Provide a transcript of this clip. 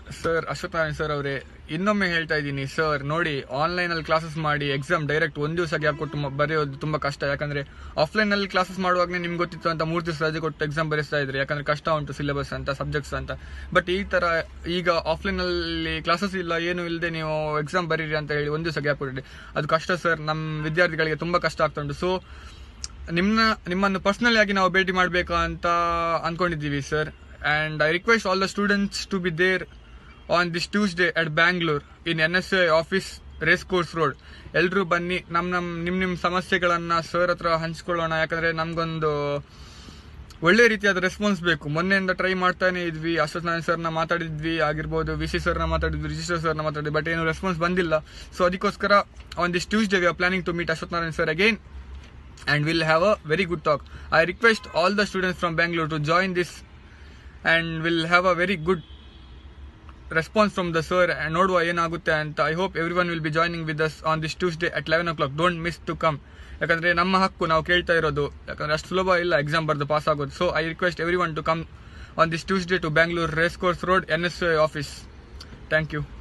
Sir Ashwathnarayan sir ಅವರೇ ಇನ್ನೊಮ್ಮೆ ಹೇಳ್ತಾ ಇದ್ದೀನಿ ಸರ್ ನೋಡಿ ಆನ್ಲೈನ್ ಅಲ್ಲಿ ಕ್ಲಾಸಸ್ ಮಾಡಿ ಎಕ್ಸಾಮ್ ಡೈರೆಕ್ಟ್ ಒಂದು ದಿವಸ ಗ್ಯಾಪ್ ಕೊಟ್ಟು ಮ- ಬರೆಯೋದು ತುಂಬಾ ಕಷ್ಟ ಯಾಕಂದ್ರೆ ಆಫ್ಲೈನ್ ಅಲ್ಲಿ ಕ್ಲಾಸಸ್ ಮಾಡುವಾಗಲೇ ನಿಮ್ಗೆ ಗೊತ್ತಿತ್ತು ಅಂತ ಮೂರು ದಿವಸ ರಜೆ ಕೊಟ್ಟು ಎಕ್ಸಾಮ್ ಬರೆಸ್ತಾ ಇದ್ರಿ ಯಾಕಂದ್ರೆ ಕಷ್ಟ ಉಂಟು ಸಿಲೆಬಸ್ ಅಂತ ಸಬ್ಜೆಕ್ಟ್ಸ್ ಅಂತ ಬಟ್ ಈ ತರ ಈಗ ಆಫ್ಲೈನ್ ಅಲ್ಲಿ ಕ್ಲಾಸಸ್ ಇಲ್ಲ ಏನು ಇಲ್ಲದೆ ನೀವು ಎಕ್ಸಾಮ್ ಬರೀರಿ ಅಂತ ಹೇಳಿ ಒಂದು ದಿವಸ ಗ್ಯಾಪ್ ಕೊಟ್ಟಿರಿ ಅದು ಕಷ್ಟ ಸರ್ ನಮ್ಮ ವಿದ್ಯಾರ್ಥಿಗಳಿಗೆ ತುಂಬಾ ಕಷ್ಟ ಆಗ್ತಾ ಉಂಟು ಸೊ ನಿಮ್ಮನ್ನ ನಿಮ್ಮನ್ನು ಪರ್ಸನಲಿ ಆಗಿ ನಾವು ಭೇಟಿ ಮಾಡಬೇಕಾ ಅಂತ ಅನ್ಕೊಂಡಿದ್ದೀವಿ sir and I request all the students to be there on this Tuesday at Bangalore in N S A office race course road ಎಲ್ಲರೂ ಬನ್ನಿ ನಮ್ ನಮ್ ನಿಮ್ ನಿಮ್ ಸಮಸ್ಯೆಗಳನ್ನ ಸರ್ ಹತ್ರ ಹಂಚ್ಕೊಳ್ಳೋಣ ಯಾಕಂದ್ರೆ ನಮ್ಗೊಂದು ಒಳ್ಳೆ ರೀತಿಯಾದ ರೆಸ್ಪಾನ್ಸ್ ಬೇಕು ಮೊನ್ನೆಯಿಂದ ಟ್ರೈ ಮಾಡ್ತಾನೆ ಇದ್ವಿ ಅಶ್ವಥ್ ನಾರಾಯಣ್ ಸರ್ನ ಮಾತಾಡಿದ್ವಿ ಆಗಿರ್ಬೋದು ವಿ ಸಿ ಸರ್ನ ಮಾತಾಡಿದ್ವಿ ರಿಜಿಸ್ಟರ್ ಸರ್ನ ಮಾತಾಡಿದ್ವಿ ಬಟ್ ಏನು ರೆಸ್ಪಾನ್ಸ್ ಬಂದಿಲ್ಲ ಸೊ ಅದಕ್ಕೋಸ್ಕರ on this Tuesday we are planning to meet Ashwath Narayan sir again and we'll have a very good talk. I request all the students from Bangalore to join this and we'll have a very good response from the sir and ನೋಡುವ ಏನಾಗುತ್ತೆ ಅಂತ I hope everyone will be joining with us on this Tuesday at eleven o'clock don't miss to come ಯಾಕಂದ್ರೆ ನಮ್ಮ ಹಕ್ಕು ನಾವು ಕೇಳ್ತಾ ಇರೋದು ಯಾಕಂದ್ರೆ ಅಷ್ಟು ಸುಲಭ ಇಲ್ಲ ಎಕ್ಸಾಮ್ ಬರೆದು ಪಾಸ್ ಆಗೋದು so I request everyone to come on this Tuesday to Bangalore race course road N S office thank you